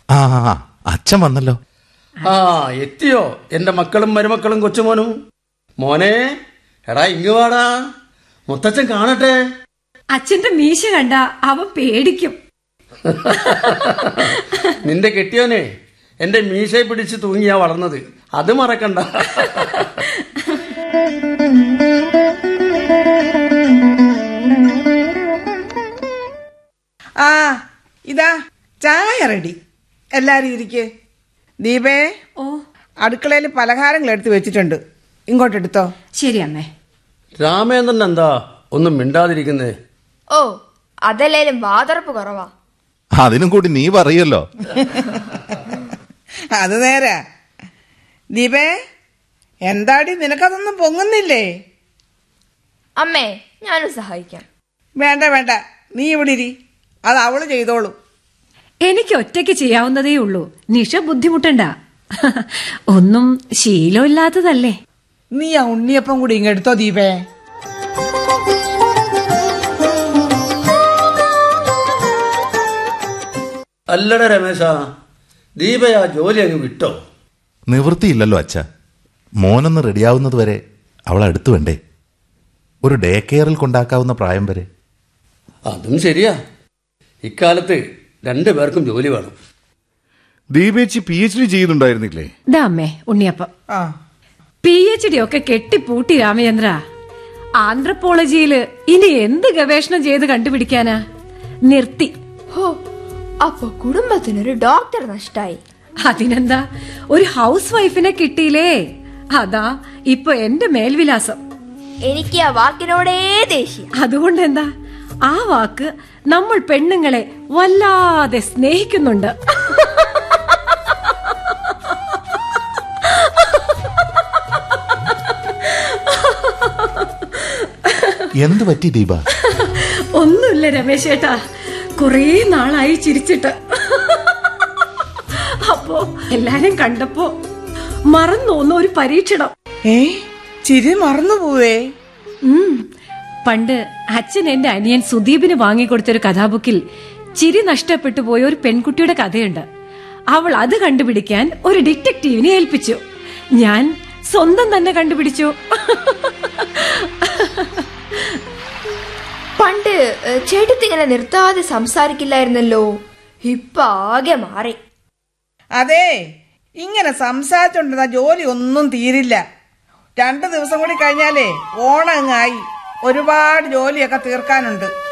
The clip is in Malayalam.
ആ ആ, ആ, അച്ഛൻ വന്നല്ലോ ആ എത്തിയോ എന്റെ മക്കളും മരുമക്കളും കൊച്ചുമോനും മോനെ എടാ ഇങ്ങ് വാടാ മുത്തച്ഛൻ കാണട്ടെ അച്ഛന്റെ മീശ കണ്ട അവൻ പേടിക്കും നിന്റെ കെട്ടിയോനെ എന്റെ മീശയെ പിടിച്ച് തൂങ്ങിയാ വളർന്നത് അത് മറക്കണ്ട ആ ഇതാ ചായ റെഡി എല്ലാരും ഇരിക്ക് ദീപേ ഓ അടുക്കളയിൽ പലഹാരങ്ങൾ എടുത്തു വെച്ചിട്ടുണ്ട് ഇങ്ങോട്ട് എടുത്തോ ശരി അമ്മേ രാമേന്ദ്രൻ എന്താ ഒന്നും മിണ്ടാതിരിക്കുന്നേ ഓ അതല്ലേലും വാതറപ്പ് കുറവാ അതിനും കൂടി നീ പറയല്ലോ അത് നേരാ ദീപേ എന്താടി നിനക്കതൊന്നും പൊങ്ങുന്നില്ലേ അമ്മേ ഞാനും സഹായിക്കാം വേണ്ട വേണ്ട നീ ഇവിടെ ഇരി അത് അവള് ചെയ്തോളൂ എനിക്ക് ഒറ്റയ്ക്ക് ചെയ്യാവുന്നതേ ഉള്ളൂ നിഷ ബുദ്ധിമുട്ടണ്ട ഒന്നും ശീലമില്ലാത്തതല്ലേ നീ ആ ഉണ്ണിയപ്പം കൂടി ഇങ്ങെടുത്തോ ദീപേ അല്ലട രമേശ ദീപയാ ജോലി അങ്ങ് വിട്ടോ നിവൃത്തിയില്ലല്ലോ അച്ഛ മോനൊന്ന് റെഡിയാവുന്നത് വരെ അവൾ അടുത്ത് വേണ്ടേ ഒരു ഡേ കെയറിൽ കൊണ്ടാക്കാവുന്ന പ്രായം വരെ അതും ശരിയാ ഇക്കാലത്ത് രണ്ടു പേർക്കും ജോലി വേണം ദീപേച്ചി പി എച്ച് ഡി ചെയ്യുന്നുണ്ടായിരുന്നില്ലേ ദാ അമ്മേ ഉണ്ണിയപ്പം ആ പി എച്ച് ഡി ഒക്കെ കെട്ടിപ്പൂട്ടി രാമചന്ദ്ര ആന്ത്രപ്പോളജിയില് ഇനി എന്ത് ഗവേഷണം ചെയ്ത് കണ്ടുപിടിക്കാനാ നിർത്തി ഹോ അപ്പൊ കുടുംബത്തിനൊരു ഡോക്ടർ നഷ്ടായി അതിനെന്താ ഒരു ഹൗസ് വൈഫിനെ കിട്ടിയില്ലേ അതാ ഇപ്പൊ എന്റെ മേൽവിലാസം എനിക്ക് ആ വാക്കിനോടേ ദേഷ്യം അതുകൊണ്ട് എന്താ ആ വാക്ക് നമ്മൾ പെണ്ണുങ്ങളെ വല്ലാതെ സ്നേഹിക്കുന്നുണ്ട് എന്ത് പറ്റി ദീപ ഒന്നുമില്ല രമേശേട്ടാ കുറേ നാളായി ചിരിച്ചിട്ട് അപ്പോ എല്ലാരും കണ്ടപ്പോ മറന്നോന്ന ഒരു പരീക്ഷണം ഏ ചിരി മറന്നു പോവേ ഉം. പണ്ട് അച്ഛൻ എന്റെ അനിയൻ സുദീപിന് വാങ്ങിക്കൊടുത്തൊരു കഥാബുക്കിൽ ചിരി നഷ്ടപ്പെട്ടു പോയ ഒരു പെൺകുട്ടിയുടെ കഥയുണ്ട് അവൾ അത് കണ്ടുപിടിക്കാൻ ഒരു ഡിറ്റക്റ്റീവിനെ ഏൽപ്പിച്ചു ഞാൻ സ്വന്തം തന്നെ കണ്ടുപിടിച്ചു പണ്ട് ഏഹ്, ചേട്ടത്തി ഇങ്ങനെ നിർത്താതെ സംസാരിക്കില്ലായിരുന്നല്ലോ ഇപ്പൊ ആകെ മാറി അതെ ഇങ്ങനെ സംസാരിച്ചോണ്ടിരുന്ന ജോലി ഒന്നും തീരില്ല രണ്ടു ദിവസം കൂടി കഴിഞ്ഞാലേ ഓണം അങ്ങായി ഒരുപാട് ജോലിയൊക്കെ തീർക്കാനുണ്ട്